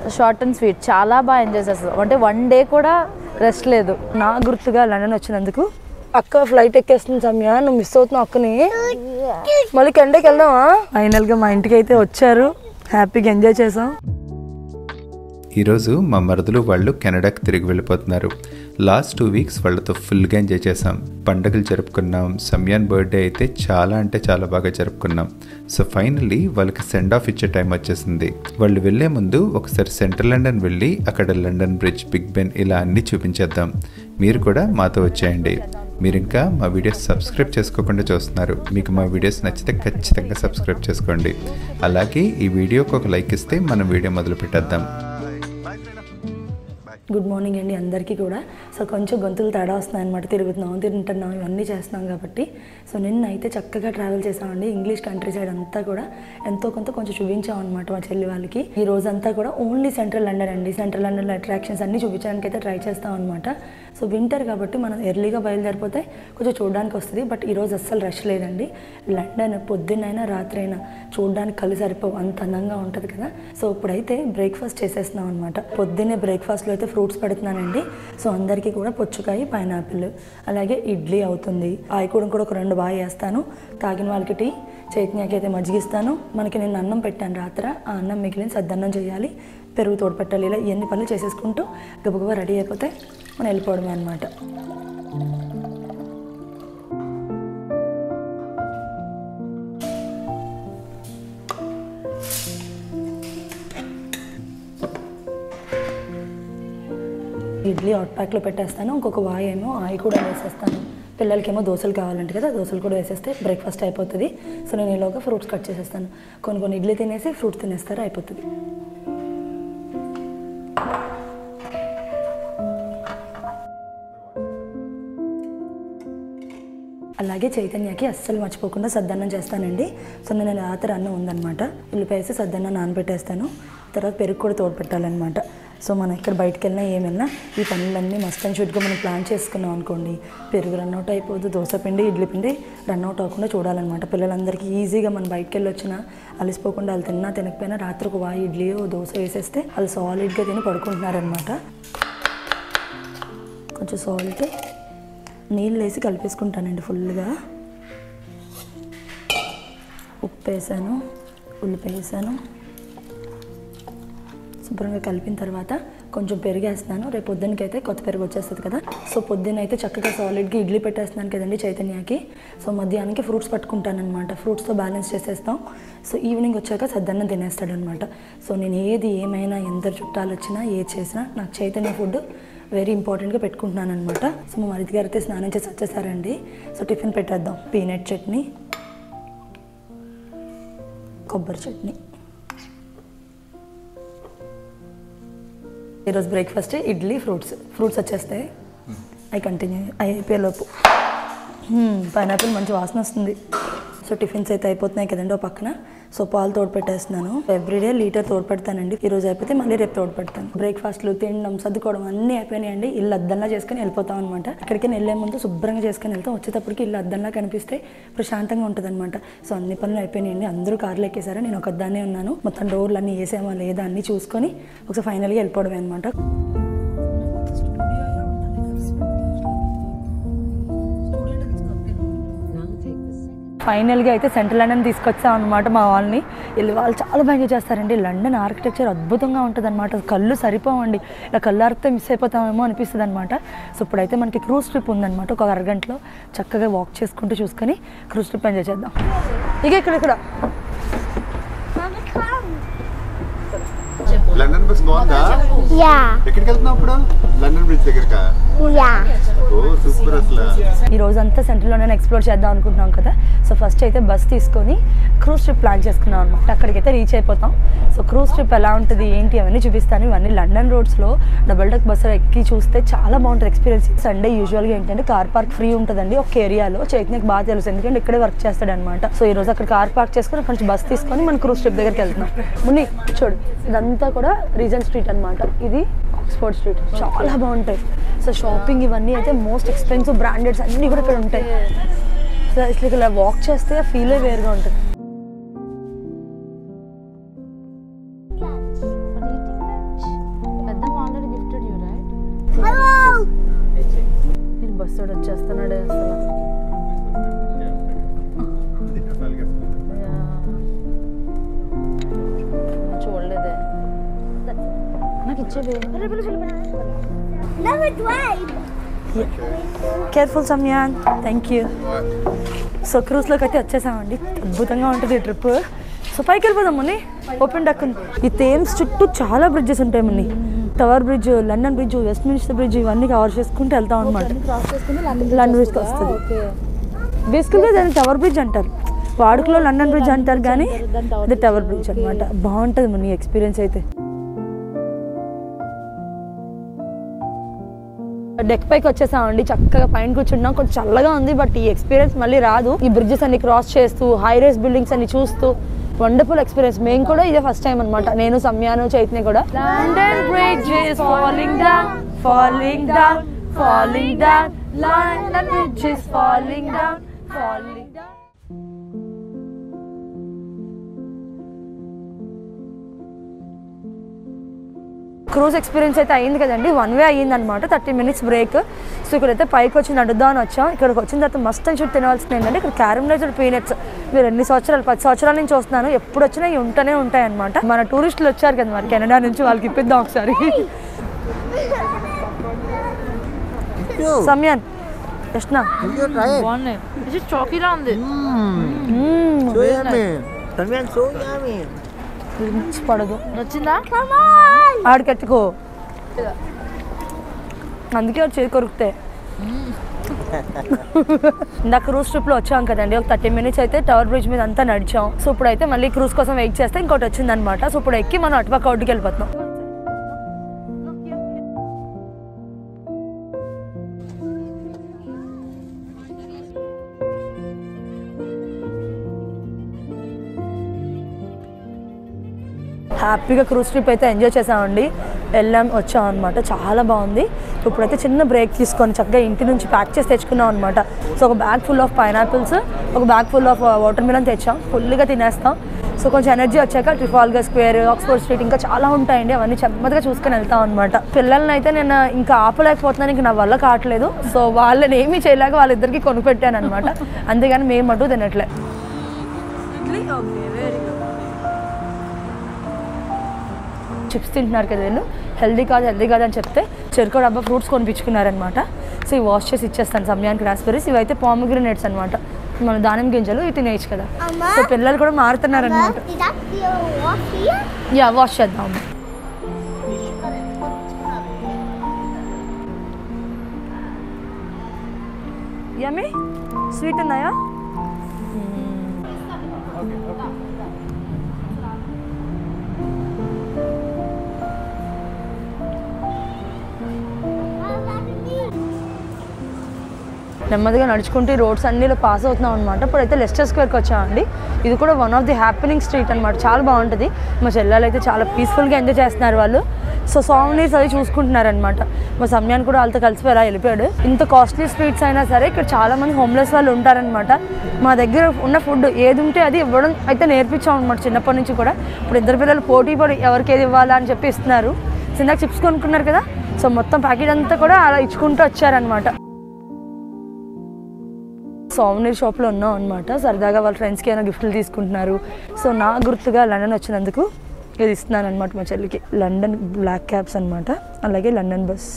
Short and sweet చాలా బాగా enjoy చేస్తాం అంటే వన్ డే కూడా రెస్ట్ లేదు నా గుర్తుగా లండన్ వచ్చినందుకు అక్క ఫ్లైట్ ఎక్కేస్తుంది సమయ నువ్వు మిస్ అవుతున్నావు అక్కని మళ్ళీ కెండకి వెళ్దామా ఫైనల్గా మా ఇంటికి అయితే వచ్చారు హ్యాపీగా ఎంజాయ్ చేసాం ఈరోజు మా మరుదులు వాళ్ళు కెనడాకి తిరిగి వెళ్ళిపోతున్నారు లాస్ట్ టూ వీక్స్ వాళ్ళతో ఫుల్గా ఎంజాయ్ చేసాం పండగలు జరుపుకున్నాం సమ్యాన్ బర్త్డే అయితే చాలా అంటే చాలా బాగా జరుపుకున్నాం సో ఫైనల్లీ వాళ్ళకి సెండ్ ఆఫ్ ఇచ్చే టైం వచ్చేసింది వాళ్ళు వెళ్ళే ముందు ఒకసారి సెంట్రల్ లండన్ వెళ్ళి అక్కడ లండన్ బ్రిడ్జ్ బిగ్ బెన్ ఇలా అన్నీ చూపించేద్దాం మీరు కూడా మాతో వచ్చేయండి మీరు ఇంకా మా వీడియోస్ సబ్స్క్రైబ్ చేసుకోకుండా చూస్తున్నారు మీకు మా వీడియోస్ నచ్చితే ఖచ్చితంగా సబ్స్క్రైబ్ చేసుకోండి అలాగే ఈ వీడియోకి ఒక లైక్ ఇస్తే మనం వీడియో మొదలు పెట్టేద్దాం గుడ్ మార్నింగ్ అండి అందరికీ కూడా సో కొంచెం గొంతులు తేడా వస్తున్నాయి అనమాట తిరుగుతున్నాం తింటున్నాం ఇవన్నీ చేస్తున్నాం కాబట్టి సో నిన్న అయితే చక్కగా ట్రావెల్ చేసామండి ఇంగ్లీష్ కంట్రీ సైడ్ అంతా కూడా ఎంతో కొంత కొంచెం చూపించాం అనమాట మా చెల్లి వాళ్ళకి ఈ రోజంతా కూడా ఓన్లీ సెంట్రల్ లండన్ అండి సెంట్రల్ లండన్లో అట్రాక్షన్స్ అన్నీ చూపించడానికి అయితే ట్రై చేస్తాం అనమాట సో వింటర్ కాబట్టి మనం ఎర్లీగా బయలుదేరిపోతే కొంచెం చూడడానికి వస్తుంది బట్ ఈరోజు అస్సలు రష్ లేదండి లండన్ పొద్దున్నైనా రాత్రి అయినా చూడడానికి కళ్ళు సరిపోవు అంత అందంగా ఉంటుంది కదా సో ఇప్పుడైతే బ్రేక్ఫాస్ట్ చేసేస్తున్నాం అనమాట పొద్దున్నే బ్రేక్ఫాస్ట్లో అయితే ఫ్రూట్స్ పెడుతున్నానండి సో అందరికీ కూడా పుచ్చకాయ పైనాపిల్ అలాగే ఇడ్లీ అవుతుంది ఆయికూడం కూడా ఒక రెండు బాగా వేస్తాను తాగిన వాళ్ళకి టీ చైతన్యకి అయితే మజ్జిగిస్తాను మనకి నేను అన్నం పెట్టాను రాత్ర ఆ అన్నం మిగిలిన సద్దన్నం చేయాలి పెరుగు తోడు పెట్టాలి ఇలా ఎన్ని పనులు చేసేసుకుంటూ గబగబా రెడీ అయిపోతే మనం వెళ్ళిపోవడమే అనమాట ఇడ్లీ హాట్ ప్యాక్లో పెట్టేస్తాను ఇంకొక వాయి ఏమో ఆయి కూడా వేసేస్తాను పిల్లలకేమో దోశలు కావాలంటే కదా దోశలు కూడా వేసేస్తే బ్రేక్ఫాస్ట్ అయిపోతుంది సో నేను ఈలోగా ఫ్రూట్స్ కట్ చేసేస్తాను కొన్ని కొన్ని ఇడ్లీ తినేసి ఫ్రూట్స్ తినేస్తారు అయిపోతుంది అలాగే చైతన్యకి అస్సలు మర్చిపోకుండా సద్దన్నం చేస్తానండి సో నేను రాత్రి అన్నం ఉందన్నమాట ఉల్లిపాయ వేసి సద్దన్నం నానబెట్టేస్తాను తర్వాత పెరుగు కూడా తోడు పెట్టాలన్నమాట సో మనం ఇక్కడ బయటకు వెళ్ళినా ఏం వెళ్ళినా ఈ పనులన్నీ మస్ట్ అండ్ షుడ్గా మనం ప్లాన్ చేసుకున్నాం అనుకోండి పెరుగు రన్అట్ అయిపోదు దోశ పిండి ఇడ్లీ పిండి రన్అట్ అవ్వకుండా చూడాలన్నమాట పిల్లలందరికీ ఈజీగా మనం బయటకు వెళ్ళి వచ్చినా అలసిపోకుండా వాళ్ళు తిన్నా తినకపోయినా రాత్రి ఒక వాయి ఇడ్లీయో దోశ వేసేస్తే వాళ్ళు సాలిడ్గా తిని పడుకుంటున్నారనమాట కొంచెం సాల్ట్ నీళ్ళు వేసి కలిపేసుకుంటానండి ఫుల్గా ఉప్పు వేసాను ఉల్లిపాయ వేసాను శుభ్రంగా కలిపిన తర్వాత కొంచెం పెరుగు వేస్తున్నాను రేపు పొద్దున్నకైతే కొత్త పెరుగు వచ్చేస్తుంది కదా సో పొద్దున్న అయితే చక్కగా సాలిడ్గా ఇడ్లీ పెట్టేస్తున్నాను కదండి చైతన్యకి సో మధ్యాహ్నానికి ఫ్రూట్స్ పట్టుకుంటాను అనమాట ఫ్రూట్స్తో బ్యాలెన్స్ చేసేస్తాం సో ఈవినింగ్ వచ్చాక సద్దన్నం తినేస్తాడనమాట సో నేను ఏది ఏమైనా ఎంత చుట్టాలు వచ్చినా ఏది చేసినా నాకు చైతన్య ఫుడ్ వెరీ ఇంపార్టెంట్గా పెట్టుకుంటున్నాను అనమాట సో మా మరిది గారు అయితే స్నానం చేసి వచ్చేసారండి సో టిఫిన్ పెట్టేద్దాం పీనట్ చట్నీ కొబ్బరి చట్నీ ఈరోజు బ్రేక్ఫాస్ట్ ఇడ్లీ ఫ్రూట్స్ ఫ్రూట్స్ వచ్చేస్తాయి అవి కంటిన్యూ అవి అయిపోయేలోపు పైనాపిల్ మంచి వాసన వస్తుంది సో టిఫిన్స్ అయితే అయిపోతున్నాయి కదండి ఒక పక్కన సో పాలు తోడు పెట్టేస్తున్నాను ఎవ్రీడే లీటర్ తోడు పెడతానండి ఈ రోజు అయిపోతే మళ్ళీ రేపు తోడు పెడతాను బ్రేక్ఫాస్ట్లు తినడం సర్దుకోవడం అన్నీ అయిపోయినాయండి ఇల్లు అద్దంలా చేసుకుని వెళ్ళిపోతాం అనమాట అక్కడికి వెళ్ళే ముందు శుభ్రంగా చేసుకుని వెళ్తాం వచ్చేటప్పటికి ఇల్లు అద్దంలా కనిపిస్తే ప్రశాంతంగా ఉంటుంది అనమాట సో అన్ని పనులు అయిపోయినాయండి అందరూ కార్లు ఎక్కేసారు నేను ఒకదాన్నే ఉన్నాను మొత్తం డోర్లు అన్నీ వేసామా లేదా అన్నీ చూసుకొని ఒకసారి ఫైనల్గా వెళ్ళిపోవడమే అనమాట ఫైనల్గా అయితే సెంట్రల్ లండన్ తీసుకొచ్చాం అనమాట మా వాళ్ళని వెళ్ళి వాళ్ళు చాలా బాగా ఎంజాయ్ చేస్తారండి లండన్ ఆర్కిటెక్చర్ అద్భుతంగా ఉంటుంది అనమాట కళ్ళు సరిపోవండి ఇలా కళ్ళు అరితే మిస్ అయిపోతామేమో అనిపిస్తుంది అనమాట సో ఇప్పుడైతే మనకి క్రూజ్ ట్రిప్ ఉందన్నమాట ఒక అరగంటలో చక్కగా వాక్ చేసుకుంటూ చూసుకొని క్రూజ్ ట్రిప్ ఎంజాయ్ చేద్దాం ఇక ఇక్కడ ఇక్కడ లండన్ బస్ బాగుందా Yeah, ఎక్కడికి వెళ్తున్నావు ఇప్పుడు లండన్ బ్రిడ్జ్ దగ్గరకా yeah. ఓ సూపర్ అసలు ఈ రోజంతా సెంట్రల్లోనే ఎక్స్ప్లోర్ చేద్దాం అనుకుంటున్నాం కదా సో ఫస్ట్ అయితే బస్ తీసుకొని క్రూజ్ ట్రిప్ ప్లాన్ చేసుకున్నాం అనమాట అక్కడికైతే రీచ్ అయిపోతాం సో క్రూజ్ ట్రిప్ ఎలా ఉంటుంది ఏంటి అవన్నీ చూపిస్తాను ఇవన్నీ లండన్ రోడ్స్లో డబుల్ డెక్ బస్సు ఎక్కి చూస్తే చాలా బాగుంటుంది ఎక్స్పీరియన్స్ సండే యూజువల్గా ఏంటంటే కార్ పార్క్ ఫ్రీ ఉంటుందండి ఒక ఏరియాలో చైతన్యకి బాగా తెలుసు ఎందుకంటే ఇక్కడే వర్క్ చేస్తాడనమాట సో ఈ రోజు అక్కడ కార్ పార్క్ చేసుకొని అక్కడ నుంచి బస్ తీసుకొని మనం క్రూజ్ ట్రిప్ దగ్గరికి వెళ్తున్నాం ముని చూడు ఇదంతా కూడా రీజన్ స్ట్రీట్ అనమాట ఇది ఆక్స్ఫోర్డ్ స్ట్రీట్ చాలా బాగుంటాయి సో షాపింగ్ ఇవన్నీ అయితే మోస్ట్ ఎక్స్పెన్సివ్ బ్రాండెడ్స్ అన్నీ కూడా ఇక్కడ ఉంటాయి సో అసలు ఇలా వాక్ చేస్తే ఫీలే వేరుగా ఉంటుంది నాకు ఇచ్చే Never drive. Careful Samyan thank you so క్రూజ్లోకి అయితే వచ్చేసామండి అద్భుతంగా ఉంటుంది ఈ ట్రిప్ సో పైకి వెళ్ళిపోదాం ముని ఓపెన్ డక్ ఉంది ఈ థేమ్స్ చుట్టూ చాలా బ్రిడ్జెస్ ఉంటాయి ముని tower bridge London bridge Westminster bridge ఇవన్నీ కవర్ చేసుకుంటూ వెళ్తాం అనమాట క్రాస్ చేసుకుని లండన్ బ్రిడ్జ్కి వస్తుంది ఓకే బేసికల్గా దాన్ని టవర్ బ్రిడ్జ్ అంటారు వాడుకలో లండన్ బ్రిడ్జ్ అంటారు కానీ దాన్ని tower ఇది టవర్ బ్రిడ్జ్ అనమాట బాగుంటుంది మన ఎక్స్పీరియన్స్ అయితే డెక్ పైకి వచ్చేసామండి చక్కగా పైన కూర్చున్నాం కొంచెం చల్లగా ఉంది బట్ ఈ ఎక్స్పీరియన్స్ మళ్ళీ రాదు ఈ బ్రిడ్జెస్ అన్ని క్రాస్ చేస్తూ హై రైస్ బిల్డింగ్స్ అన్ని చూస్తూ వండర్ఫుల్ ఎక్స్పీరియన్స్ మేము కూడా ఇదే ఫస్ట్ టైం అనమాట నేను సమ్యాను చైతన్య కూడా London bridge is falling down falling down falling down London bridge is falling down falling down cruise experience అయితే అయింది కదండి వన్ వే అయ్యింది అనమాట థర్టీ మినిట్స్ బ్రేక్ సో ఇక్కడైతే పైకి వచ్చి నడుద్దాం అని వచ్చాం ఇక్కడికి వచ్చిన తర్వాత మస్ట్ అని చెప్పి తినవలసింది ఏంటంటే ఇక్కడ క్యారమలైజ్డ్ పీనట్స్ మీరు ఎన్ని సంవత్సరాలు పది సంవత్సరాల నుంచి వస్తున్నాను ఎప్పుడు వచ్చినా ఇవి ఉంటూనే ఉంటాయి అనమాట మన టూరిస్టులు వచ్చారు కదా మరి కెనడా నుంచి వాళ్ళకి ఇప్పిద్దాం ఒకసారి సమ్యాన్ కృష్ణ బాగున్నాయి ఇది చాకీలా ఉంది So yummy. También so yummy. పడదు నచ్చిందా ఆడికెట్టుకో అందుకే వాడు చేయి కొరుకుతాయి ఇందాక క్రూజ్ ట్రిప్లో వచ్చాం కదండి ఒక థర్టీ మినిట్స్ అయితే టవర్ బ్రిడ్జ్ మీద అంతా నడిచాం సో ఇప్పుడైతే మళ్ళీ క్రూజ్ కోసం వెయిట్ చేస్తే ఇంకోటి వచ్చిందనమాట సో ఇప్పుడు ఎక్కి మనం అటుపక్క అవుట్కి వెళ్ళిపోతున్నాం హ్యాపీగా క్రూజ్ ట్రిప్ అయితే ఎంజాయ్ చేసామండి వెళ్ళాం వచ్చాం అనమాట చాలా బాగుంది ఇప్పుడైతే చిన్న బ్రేక్ తీసుకొని చక్కగా ఇంటి నుంచి ప్యాక్ చేసి తెచ్చుకున్నాం అనమాట సో ఒక బ్యాగ్ ఫుల్ ఆఫ్ పైనాపిల్స్ ఒక bag full of watermelon తెచ్చాం ఫుల్గా తినేస్తాం సో కొంచెం ఎనర్జీ వచ్చాక ట్రిఫాల్గర్ స్క్వేర్ ఆక్స్ఫోర్డ్ స్ట్రీట్ ఇంకా చాలా ఉంటాయండి అవన్నీ చెమ్మదిగా చూసుకొని వెళ్తాం అనమాట పిల్లల్ని అయితే నేను ఇంకా ఆపలేకపోతున్నాను ఇంకా నా వల్ల కావట్లేదు సో వాళ్ళని ఏమీ చేయలేక వాళ్ళిద్దరికి కొనుపెట్టాను అనమాట అంతేగాని మేము మటు తినట్లే చిప్స్ తింటున్నారు కదా వీళ్ళు హెల్దీ కాదు హెల్దీ కాదు అని చెప్తే చెరుకు డబ్బా ఫ్రూట్స్ కొనిపించుకున్నారనమాట సో ఇవి వాష్ చేసి ఇచ్చేస్తాను సమయానికి రాస్బెరీస్ ఇవి అయితే పామగ్రనేట్స్ అనమాట మన దానిమ్మ గింజలు ఇవి తినేయచ్చు కదా అమ్మా. సో పిల్లలు కూడా మారుతున్నారు అనమాట Did that feel wash here? Yeah wash చేద్దాం యమ్మి స్వీట్ ఉన్నాయా నెమ్మదిగా నడుచుకుంటూ ఈ రోడ్స్ అన్నిలో పాస్ అవుతున్నాం అనమాట ఇప్పుడైతే లెస్టర్ స్క్వేర్కి వచ్చామండి ఇది కూడా one of the happening street అనమాట చాలా బాగుంటుంది మా చెల్లెలు అయితే చాలా పీస్ఫుల్గా ఎంజాయ్ చేస్తున్నారు వాళ్ళు సో సాంగ్నీస్ అవి చూసుకుంటున్నారనమాట మా సమయాన్ని కూడా వాళ్ళతో కలిసిపోయి అలా వెళ్ళిపోయాడు ఇంత కాస్ట్లీ స్ట్రీట్స్ అయినా సరే ఇక్కడ చాలా మంది హోమ్లెస్ వాళ్ళు ఉంటారనమాట మా దగ్గర ఉన్న ఫుడ్ ఏది ఉంటే అది ఇవ్వడం అయితే నేర్పించాం అనమాట చిన్నప్పటి నుంచి కూడా ఇప్పుడు ఇద్దరు పిల్లలు పోటీ పడి ఎవరికి ఏది ఇవ్వాలా అని చెప్పి ఇస్తున్నారు ఇందాక చిప్స్ కొనుక్కున్నారు కదా సో మొత్తం ప్యాకెట్ అంతా కూడా అలా ఇచ్చుకుంటూ వచ్చారనమాట సోమనీర్ షాప్లో ఉన్నాం అనమాట సరదాగా వాళ్ళ ఫ్రెండ్స్కి ఏమైనా గిఫ్ట్లు తీసుకుంటున్నారు సో నా గుర్తుగా లండన్ వచ్చినందుకు ఇది ఇస్తున్నాను అనమాట మా చెల్లికి లండన్ బ్లాక్ క్యాబ్స్ అనమాట అలాగే London bus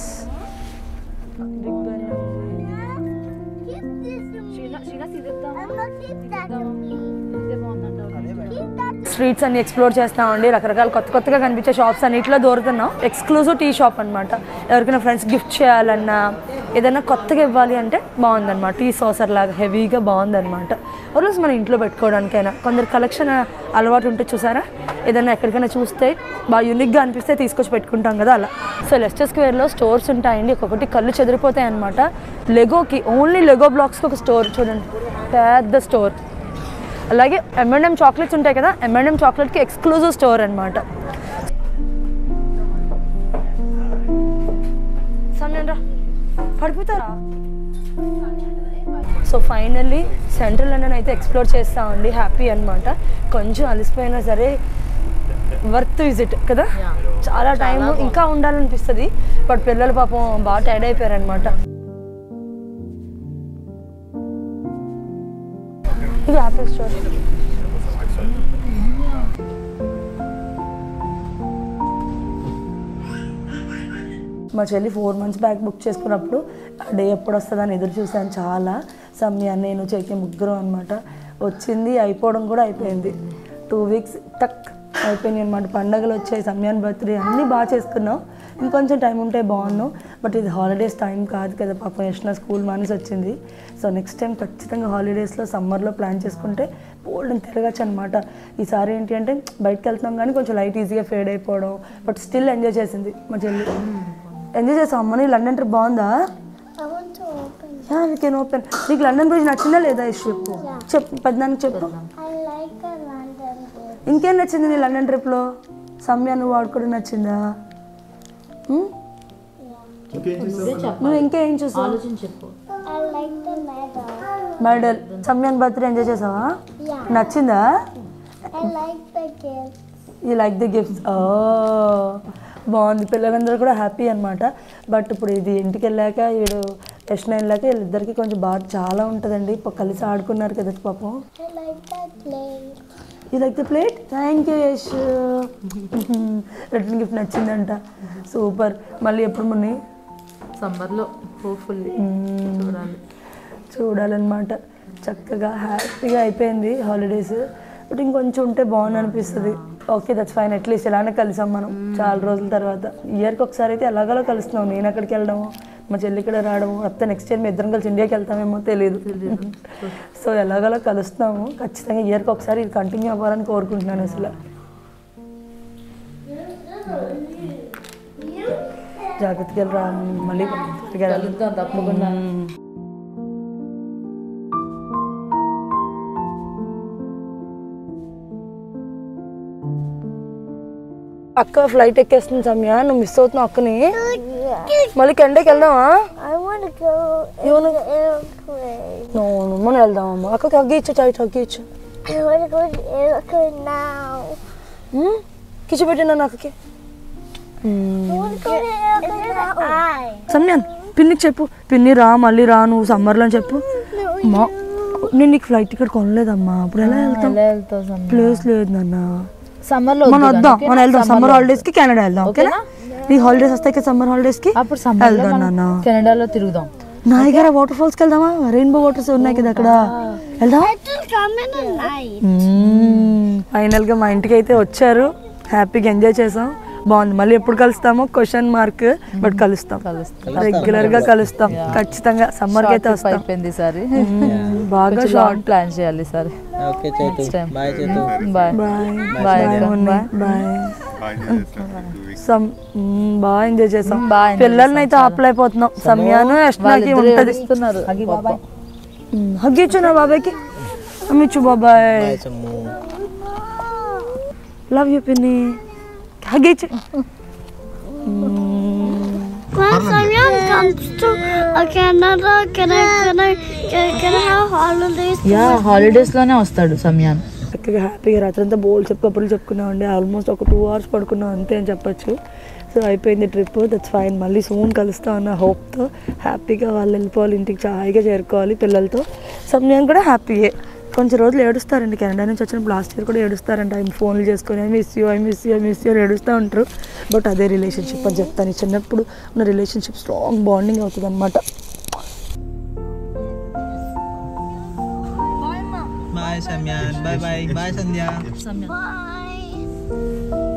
I'm gonna keep that to me. Keep that to streets అన్ని ఎక్స్ప్లోర్ చేస్తామండి రకరకాల కొత్త కొత్తగా కనిపించే షాప్స్ అన్నిట్లో దూరుతున్నాం ఎక్స్క్లూజివ్ టీ షాప్ అనమాట ఎవరికైనా ఫ్రెండ్స్ గిఫ్ట్ చేయాలన్నా ఏదైనా కొత్తగా ఇవ్వాలి అంటే బాగుందన్నమాట టీ సాసర్ లాగా హెవీగా బాగుందన్నమాట రోజు మన ఇంట్లో పెట్టుకోవడానికైనా కొందరు కలెక్షన్ అలవాటు ఉంటే చూసారా ఏదైనా ఎక్కడికైనా చూస్తే బాగా యూనిక్గా అనిపిస్తే తీసుకొచ్చి పెట్టుకుంటాం కదా అలా సో లెస్టర్ స్క్వేర్లో స్టోర్స్ ఉంటాయండి ఒక్కొక్కటి కళ్ళు చెదిరిపోతాయి అనమాట లెగోకి ఓన్లీ లెగో బ్లాక్స్కి ఒక స్టోర్ చూడండి పెద్ద స్టోర్ అలాగే ఎంఎండ్ఎం చాక్లెట్స్ ఉంటాయి కదా ఎంఎండ్ఎం చాక్లెట్కి ఎక్స్క్లూజివ్ స్టోర్ అనమాట సమయం రా పడిపోతారా సో ఫైనల్లీ సెంట్రల్ లండన్ అయితే ఎక్స్ప్లోర్ చేస్తామండి హ్యాపీ అనమాట కొంచెం అలసిపోయినా సరే వర్త్ విజిట్ కదా చాలా టైం ఇంకా ఉండాలనిపిస్తుంది బట్ పిల్లలు పాపం బాగా టైర్డ్ అయిపోయారు అనమాట ఇది యాపిల్ స్టోర్ మా చెల్లి ఫోర్ మంత్స్ బ్యాక్ బుక్ చేసుకున్నప్పుడు ఆ డే ఎప్పుడు వస్తుందని ఎదురు చూశాను చాలా సమ్య నేను చెక్కి ముగ్గురు అనమాట వచ్చింది అయిపోవడం కూడా అయిపోయింది టూ వీక్స్ టక్ అయిపోయినాయి అనమాట పండగలు వచ్చాయి సమ్యాన్ బర్త్డే అన్నీ బాగా చేసుకున్నాం ఇంకొంచెం టైం ఉంటే బాగున్నాను బట్ ఇది హాలిడేస్ టైం కాదు కదా పాపం యశ్న స్కూల్ మానేసి వచ్చింది సో నెక్స్ట్ టైం ఖచ్చితంగా హాలిడేస్లో సమ్మర్లో ప్లాన్ చేసుకుంటే బోల్డ్ తిరగచ్చు అనమాట ఈసారి ఏంటి అంటే బయటకు వెళ్తున్నాం కానీ కొంచెం లైట్ ఈజీగా ఫేడ్ అయిపోవడం బట్ స్టిల్ ఎంజాయ్ చేసింది మా చెల్లి ఎంజాయ్ చేసాం అమ్మ నీ లండన్ ట్రిప్ బాగుందా యా యూ కెన్ ఓపెన్ నీకు లండన్ బ్రిడ్జ్ నచ్చిందా లేదా ఇష్యూ చెప్పు చెప్పు పెద్దనానికి చెప్పు I like the London Bridge. ఇంకేం నచ్చింది నీ లండన్ ట్రిప్లో సమ్య నువ్వు వాడుకోవడం నచ్చిందా ఉమ్? నువ్వు ఇంకా ఏం చూసావు I like the meadow. Medal Samyan birthday enjoy చేసావా Yeah. నచ్చిందా I like the gifts. I like the gifts బాగుంది పిల్లలందరూ కూడా హ్యాపీ అనమాట బట్ ఇప్పుడు ఇది ఇంటికి వెళ్ళాక వీడు యశ్న వెళ్ళాక వీళ్ళిద్దరికి కొంచెం బాగా చాలా ఉంటుందండి ప- కలిసి ఆడుకున్నారు కదా పాపం I like that plate. I like the plate thank you Yash return gift నచ్చిందంట సూపర్ మళ్ళీ ఎప్పుడు మున్ని సమ్మర్లో హోప్ఫుల్లీ చూడాలి చూడాలన్నమాట చక్కగా హ్యాపీగా అయిపోయింది హాలిడేస్ బట్ ఇంకొంచెం ఉంటే బాగుంది అనిపిస్తుంది ఓకే దట్స్ ఫైన్ అట్లీస్ట్ ఇలానే కలిసాం మనం చాలా రోజుల తర్వాత ఇయర్కి ఒకసారి అయితే ఎలాగోలా కలుస్తున్నాం నేను అక్కడికి వెళ్ళడము మా చెల్లి ఇక్కడ రావడము లేకపోతే నెక్స్ట్ ఇయర్ మీ ఇద్దరం కలిసి ఇండియాకి వెళ్తామేమో తెలియదు సో ఎలాగోలా కలుస్తాము ఖచ్చితంగా ఇయర్కి ఒకసారి ఇది కంటిన్యూ అవ్వాలని కోరుకుంటున్నాను అసలు జాగ్రత్తగా వెళ్ళి రా మళ్ళీ త్వరగా రా. కలుద్దాం తప్పకుండా అక్క ఫ్లైట్ ఎక్కేస్తుంది సమయ నువ్వు మిస్ అవుతున్నావు అక్కని మళ్ళీ కెండకి వెళ్దామా I want to go You wanna- in the airplane. No మనం వెళ్దామమ్మా అక్కకి అగ్గి ఇచ్చు టైట్ అగ్గి ఇచ్చు I want to go in the airplane now. కిచ్చు పెట్టినా అక్కకి I want to go in the airplane now. I. సమయాన్ పిన్నికి చెప్పు పిన్ని రా మళ్ళీ రా నువ్వు సమ్మర్లో అని చెప్పు మా నేను నీకు ఫ్లైట్ టికెట్ కొనలేదమ్మా అప్పుడు ఎలా వెళ్తాం ఎలా వెళ్తావు సమ్మర్ ప్లేస్ లేదు నాన్న సమ్మర్లో మనం వద్దాం మనం వెళ్దాం సమ్మర్ హాలిడేస్ కి కెనడా వెళ్దాం ఓకేనా నీ హాలిడేస్ వస్తాయి కదా సమ్మర్ హాలిడేస్ కి అప్పుడు సమ్మర్లో వెళ్దాం మనం నాన్న కెనడాలో తిరుగుదాం నా దగ్గర వాటర్ ఫాల్స్ కి వెళ్దామా రెయిన్బో వాటర్స్ ఉన్నాయి కదా అక్కడ వెళ్దాం Just come in the night. Final గా మా ఇంటికి అయితే వచ్చారు హ్యాపీగా ఎంజాయ్ చేసాం బాగుంది మళ్ళీ ఎప్పుడు కలుస్తామో క్వశ్చన్ మార్క్ బట్ కలుస్తాం రెగ్యులర్ గా కలుస్తాం ఖచ్చితంగా సమ్మర్ కి అయితే వస్తాం అయిపోయింది ఈసారి మ్మ్, బాగా కొంచెం షార్ట్ లాంగ్ ప్లాన్ చేయాలి ఈసారి okay Chetu time. Bye Chetu bye bye bye bye అక్క. మున్ని బాయ్. బాయ్ బాగా ఎంజాయ్ చేస్తాను టూ వీక్స్ సమ్ మ్మ్, బాగా ఎంజాయ్ చేసాం మ్మ్, బాగా enjoy పిల్లల్ని అయితే ఆపలేకపోతున్నాం సమయాను యష్నాకి వాళ్ళిద్దరూ ఉంటది ఏడుస్తున్నారు పాపం. మ్మ్, హగ్గిచ్చు నా బాబాయ్కి అమ్మిచ్చు బాబాయ్ బాయ్ సమ్ము లవ్ యూ పిన్ని హగ్గిచ్చు When someone comes to uh, Canada, can I, can I, can, can I have holidays? Yeah holidays లోనే వస్తాడు సమయాన్ చక్కగా హ్యాపీగా రాత్రంతా బోల్ చెప్పు కబుర్లు చెప్పుకున్నామండి ఆల్మోస్ట్ ఒక టూ అవర్స్ పడుకున్నాం అంతే అని చెప్పొచ్చు సో అయిపోయింది ట్రిప్ దట్స్ ఫైన్ మళ్ళీ సూన్ కలుస్తాం అన్న హోప్తో హ్యాపీగా వాళ్ళు వెళ్ళిపోవాలి ఇంటికి చా- హాయిగా చేరుకోవాలి పిల్లలతో సమయం కూడా హ్యాపీయే కొంచెం రోజులు ఏడుస్తారండి కెనడా నుంచి వచ్చినప్పుడు లాస్ట్ ఇయర్ కూడా ఏడుస్తారంట ఆయన ఫోన్లు చేసుకొని I miss you I miss you I miss you అని ఏడుస్తూ ఉంటారు బట్ అదే రిలేషన్షిప్ అని చెప్తాను ఈ చిన్నప్పుడు ఉన్న రిలేషన్షిప్ స్ట్రాంగ్ బాండింగ్ అవుతుంది అనమాట bye Samyan bye bye bye Sandhya Bye.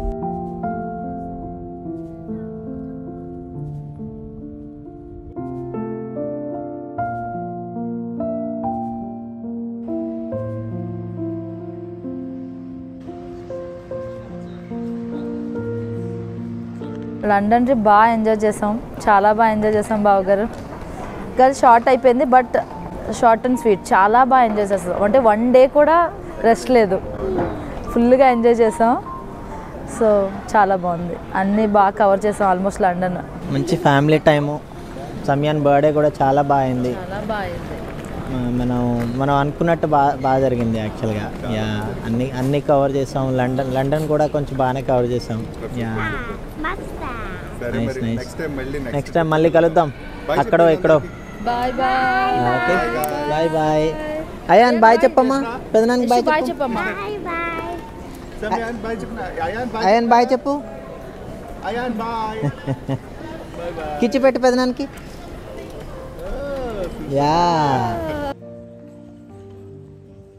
London trip బాగా ఎంజాయ్ చేసాం చాలా బాగా ఎంజాయ్ చేసాం బావగారు కానీ షార్ట్ అయిపోయింది బట్ షార్ట్ అండ్ స్వీట్ చాలా బాగా ఎంజాయ్ చేస్తాం అంటే వన్ డే కూడా రెస్ట్ లేదు ఫుల్గా ఎంజాయ్ చేసాం సో చాలా బాగుంది అన్నీ బాగా కవర్ చేసాం ఆల్మోస్ట్ లండన్ మంచి ఫ్యామిలీ టైము సమ్యాన్ బర్త్డే కూడా చాలా బాగా అయింది చాలా బాగా ఆ, మనం మనం అనుకున్నట్టు బాగా బాగా జరిగింది యాక్చువల్గా యా అన్ని అన్ని కవర్ చేసాం లండన్ లండన్ కూడా కొంచెం బాగానే కవర్ చేసాం యా సరే Nice, మరి nice. నెక్స్ట్ టైం మళ్ళీ నెక్స్ట్ నెక్స్ట్ టైం మళ్ళీ కలుద్దాం Bye అక్కడో చెప్పండి ఇక్కడో bye bye okay bye bye Ayaan bye చెప్పమ్మా పెదనానికి బాయ్ బాయ్ చెప్పు చెప్పమ్మా సమయాన్ బాయ్ చెప్పిన అయాన్ బాయ్ అయాన్ బాయ్ చెప్పు అయాన్ బాయ్ కిచ్చి పెట్టి పెదనానికి yeah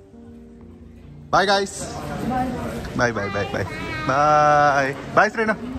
bye guys bye bye bye bye bye bye శ్రీనా